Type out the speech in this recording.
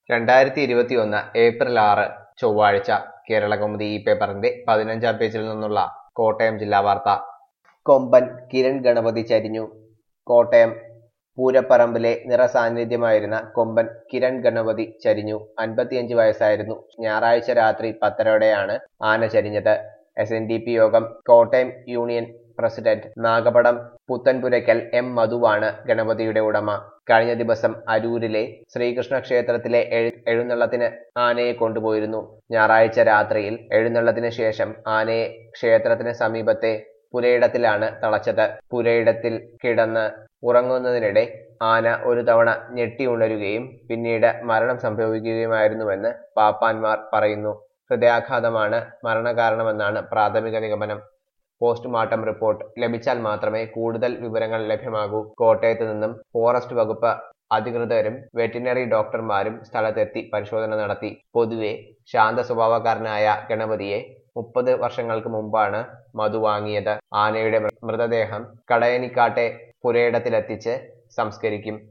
രണ്ടായിരത്തി ഇരുപത്തി ഒന്ന് ഏപ്രിൽ ആറ് ചൊവ്വാഴ്ച കേരളകൗമുദി ഈ പേപ്പറിന്റെ പതിനഞ്ചാം പേജിൽ നിന്നുള്ള കോട്ടയം ജില്ലാ വാർത്ത കൊമ്പൻ കിരൺ ഗണപതി ചരിഞ്ഞു കോട്ടയം പൂരപ്പറമ്പിലെ നിറസാന്നിധ്യമായിരുന്ന കൊമ്പൻ കിരൺ ഗണപതി ചരിഞ്ഞു അൻപത്തിയഞ്ച് വയസ്സായിരുന്നു ഞായറാഴ്ച രാത്രി പത്തരയോടെയാണ് ആന ചരിഞ്ഞത് എസ് എൻ ഡി പി യോഗം Kottayam union president Nagapadam Puthenpurackal M മധുവാണ് ഗണപതിയുടെ ഉടമ കഴിഞ്ഞ ദിവസം അരൂരിലെ ശ്രീകൃഷ്ണ ക്ഷേത്രത്തിലെ എഴു എഴുന്നള്ളത്തിന് ആനയെ കൊണ്ടുപോയിരുന്നു ഞായറാഴ്ച രാത്രിയിൽ എഴുന്നള്ളത്തിന് ശേഷം ആനയെ ക്ഷേത്രത്തിന് സമീപത്തെ പുരയിടത്തിലാണ് തളച്ചത് പുരയിടത്തിൽ കിടന്ന് ഉറങ്ങുന്നതിനിടെ ആന ഒരു തവണ ഞെട്ടി ഉണരുകയും പിന്നീട് മരണം സംഭവിക്കുകയുമായിരുന്നുവെന്ന് പാപ്പാന്മാർ പറയുന്നു ഹൃദയാഘാതമാണ് മരണകാരണമെന്നാണ് പ്രാഥമിക നിഗമനം പോസ്റ്റ്മോർട്ടം റിപ്പോർട്ട് ലഭിച്ചാൽ മാത്രമേ കൂടുതൽ വിവരങ്ങൾ ലഭ്യമാകൂ കോട്ടയത്ത് നിന്നും ഫോറസ്റ്റ് വകുപ്പ് അധികൃതരും വെറ്റിനറി ഡോക്ടർമാരും സ്ഥലത്തെത്തി പരിശോധന നടത്തി പൊതുവെ ശാന്ത സ്വഭാവക്കാരനായ ഗണപതിയെ മുപ്പത് വർഷങ്ങൾക്ക് മുമ്പാണ് മധു വാങ്ങിയത് ആനയുടെ മൃതദേഹം കടയനിക്കാട്ടെ പുരയിടത്തിലെത്തിച്ച് സംസ്കരിക്കും